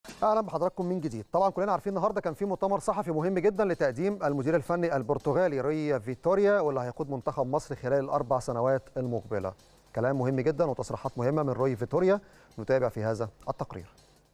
اهلا بحضراتكم من جديد طبعا كلنا عارفين النهارده كان في مؤتمر صحفي مهم جدا لتقديم المدير الفني البرتغالي ري فيتوريا واللي هيقود منتخب مصر خلال الاربع سنوات المقبله كلام مهم جدا وتصريحات مهمه من روي فيتوريا نتابع في هذا التقرير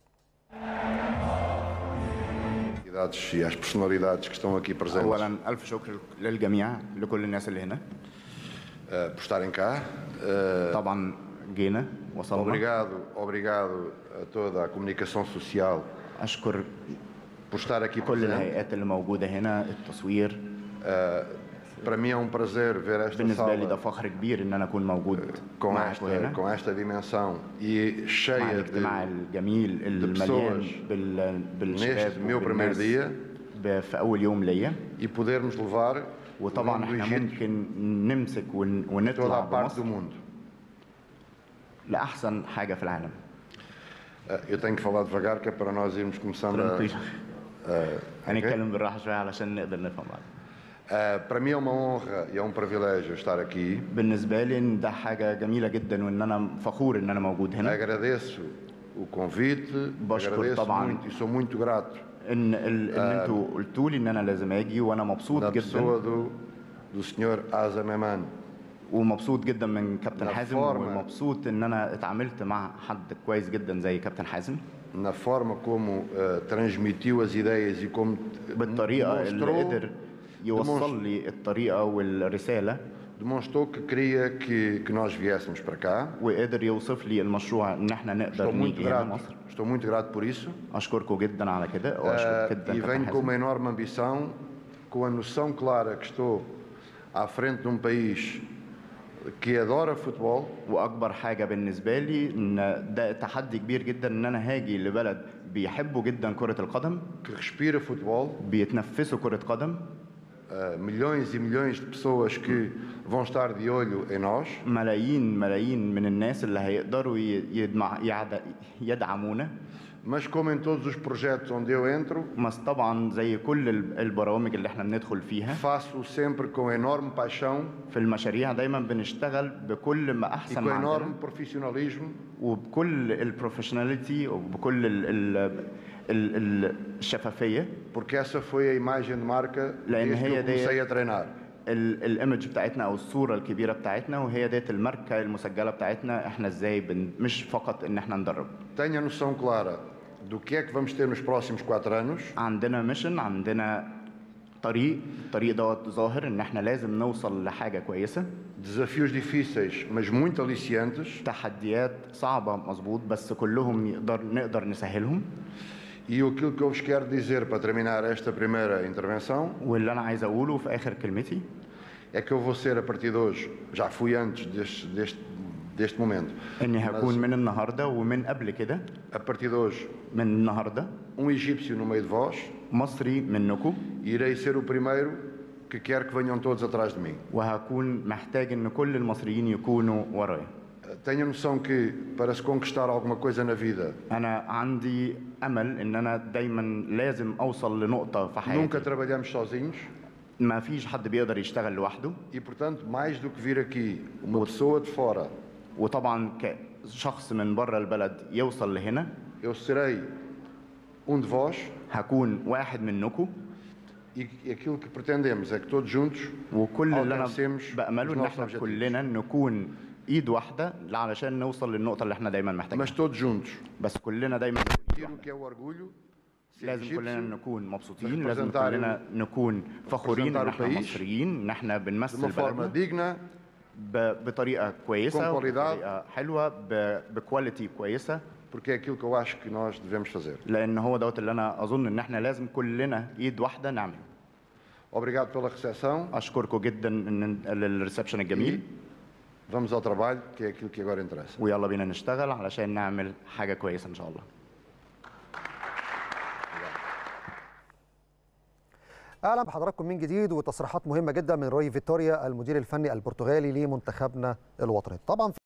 e às personalidades que estão aqui presentes اولا الف شكر للجميع لكل الناس اللي هنا uh, por estarem cá. Uh, طبعا جينا وصلنا obrigado, obrigado a toda a comunicação social اشكر por estar aqui كل presente. الهيئات اللي موجوده هنا التصوير Para mim é um prazer ver esta بالنسبه لي ده sala فخر كبير ان انا اكون موجود com معاكم esta, هنا com esta dimensão e مع cheia الاجتماع de, الجميل المليان pessoas بال... بالشباب neste meu primeiro وبالناس dia ب- في اول يوم ليا e podermos levar o وطبعا nome do احنا Egito ممكن نمسك ون... toda ونطلع a parte do بمصر mundo. لاحسن حاجه في العالم Uh, Eu tenho que falar devagar que é para nós irmos começando a, طويل. ok? هنتكلم بالراحه شويه علشان نقدر نفهم بعض Uh, para mim é uma honra e é um privilégio estar aqui. بالنسبه لي إن ده حاجه جميله جدا وان انا فخور ان انا موجود هنا Agradeço o convite, بشكر agradeço طبعاً. muito e sou muito grato ان ال... ان انتوا قلتوا لي ان انا لازم اجي وانا مبسوط da جدا pessoa do, do Sr. Asa Meman. ومبسوط جدا من كابتن لا حازم فورمة. ومبسوط ان انا اتعاملت مع حد كويس جدا زي كابتن حازم na forma como uh, transmitiu as ideias e como t- بالطريقه اللي demonstrou, قدر يوصل لي الطريقه والرساله demonstrou que queria que, que nós viéssemos para cá. وقدر يوصف لي المشروع ان احنا نقدر Estou muito نيجي هنا grato, مصر estou muito grato por isso. اشكركم جدا على كده Uh, واشكر جدا e كابتن venho com حازم uma enorme ambição, com a noção clara que estou à frente de um país que adora futebol, واكبر حاجه بالنسبه لي ان ده تحدي كبير جدا ان انا هاجي لبلد بيحبوا جدا كره القدم que respira futebol, بيتنفسوا كره قدم uh, milhões e milhões de pessoas que vão estar de olho em nós. ملايين ملايين من الناس اللي هيقدروا ي- يدمع يعد- يدعمونا Mas como em todos os projetos onde eu entro, بس طبعا زي كل ال- البرامج اللي احنا بندخل فيها faço sempre com enorme paixão في المشاريع دايما بنشتغل بكل ما e احسن com ما عندنا enorme profissionalismo وبكل البروفيشناليتي وبكل ال ال ال ال الشفافيه porque essa foi a imagem de marca لأن desde que هي eu دي- comecei a treinar. ال- الايمج بتاعتنا او الصوره الكبيره بتاعتنا وهي ديت الماركه المسجله بتاعتنا احنا ازاي بن مش فقط ان احنا ندرب Tenho a noção clara do que é que vamos ter nos próximos quatro anos عندنا ميشن عندنا طريق الطريق دوت ظاهر ان احنا لازم نوصل لحاجه كويسه desafios difíceis, mas muito aliciantes, تحديات صعبه مظبوط بس كلهم يقدر نقدر نسهلهم e aquilo que eu vos quero dizer para terminar esta primeira intervenção واللي انا عايز اقوله في اخر كلمتي é que eu vou ser a partir de hoje, já fui antes deste, deste, deste momento, اني mas هكون من النهارده ومن قبل كده a partir de hoje, من النهارده um egípcio no meio de vós, مصري منكم e irei ser o primeiro que quer que venham todos atrás de mim. وهكون محتاج ان كل المصريين يكونوا ورايا Tenho a noção que para se conquistar alguma coisa na vida, انا عندي امل ان انا دايما لازم اوصل لنقطه في nunca حياتي trabalhamos sozinhos ما فيش حد بيقدر يشتغل لوحده e, portanto, mais do que vir aqui uma pessoa de fora, وطبعا كشخص من بره البلد يوصل لهنا eu serei um de vós هكون واحد منكم e aquilo que pretendemos é que todos juntos وكل اللي انا alcancemos بامله os ان nossos احنا objetivos. كلنا نكون ايد واحده علشان نوصل للنقطه اللي احنا دايما محتاجينها Mas todos juntos. بس كلنا دايما Tiro que é o orgulho, ser لازم كلنا egípcio, نكون مبسوطين لازم representar كلنا نكون فخورين ان representar o احنا país مصريين ان احنا de بنمثل uma forma بلدنا digna, ب- بطريقه كويسه Com qualidade. بطريقه حلوه ب- بكواليتي كويسه porque é aquilo que eu acho que nós devemos fazer. لان هو دوت اللي انا اظن ان احنا لازم كلنا ايد واحده نعمله Obrigado pela recepção اشكركم جدا ان للريسبشن الجميل e vamos ao trabalho, que é aquilo que agora interessa. ويلا بينا نشتغل علشان نعمل حاجه كويسه ان شاء الله اهلا بحضراتكم من جديد وتصريحات مهمه جدا من روي فيتوريا المدير الفني البرتغالي لمنتخبنا الوطني طبعا